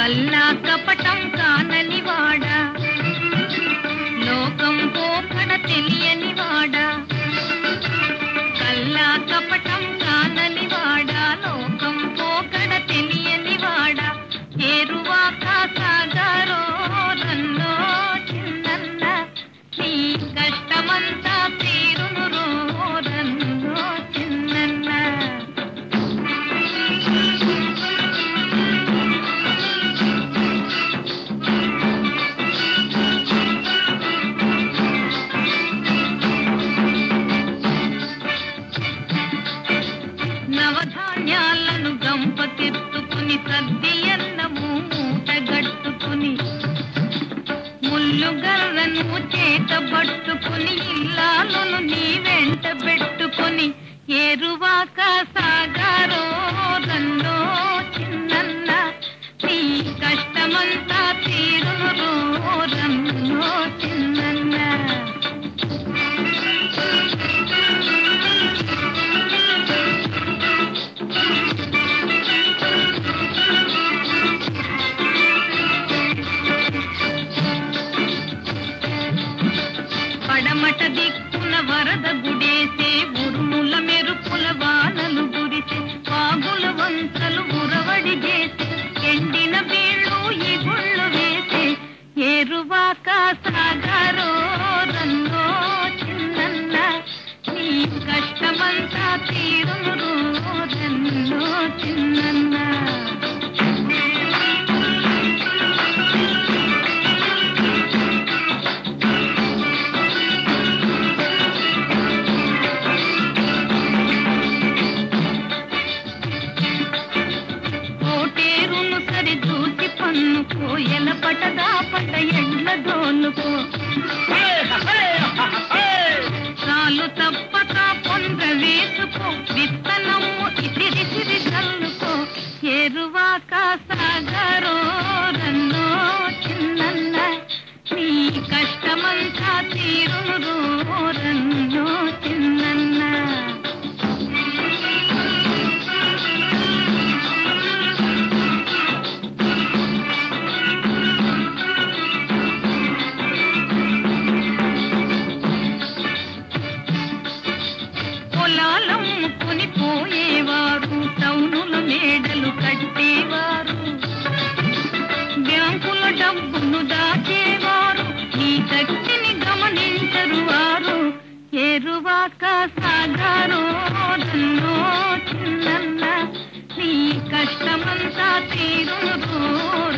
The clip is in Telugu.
కల్లా కపటం కానని వాడా లోకం పోకడ తెలియని వాడా కల్లా కపటం కానని వాడా లోకం పోకడ తెలియని వాడా ఏరువాక సాగరో రన్నో చిన్నన్న నీ కష్టమంతా తీరును రో రన్నో చిన్నన్న నవధాన్యాలను గంపకెత్తుకుని సద్ది అన్నము మూటగట్టుకుని ముళ్ళు గర్రను చేత పట్టుకుని ఇల్లాలను నీ వెంట పెట్టుకుని ఏరువాక సాగారో రన్నో చిన్నన్న నీ కష్టమంతా తీరును రో రన్నో చిన్నన్న పడమట దిక్కున వరద గుడేసే ఉరుముల మెరుపుల వానలు గురిసే వాగుల వంతలు ఉరవడి చేసే ఎండిన బీళ్ళు ఈ గుళ్ళు వేసే ఏరువాక సాగరో రన్నో చిన్నన్న నీ కష్టమంతా తీరును రో రన్నో చిన్నన్న కోటేరును సరి చూసి పన్నుకో ఎల పటదా పట ఎండ్ల దోలుకో చాలు తప్పక పొంద వేసుకో విత్తనము ఇసిరిసిరి చల్లుకో ఎరువాక సాగరో రన్నో చిన్నన్న నీ కష్టమంతా తీరును రో రన్నో చిన్నన్న పొలాలమ్ముకుని పోయేవారు టౌనుల మేడలు కట్టేవారు బ్యాంకుల డబ్బును దాచేవారు ఈ శక్తిని గమనించరు వారు ఎరువాక సాగారో రన్నో చిన్నన్న నీ కష్టమంతా తీరును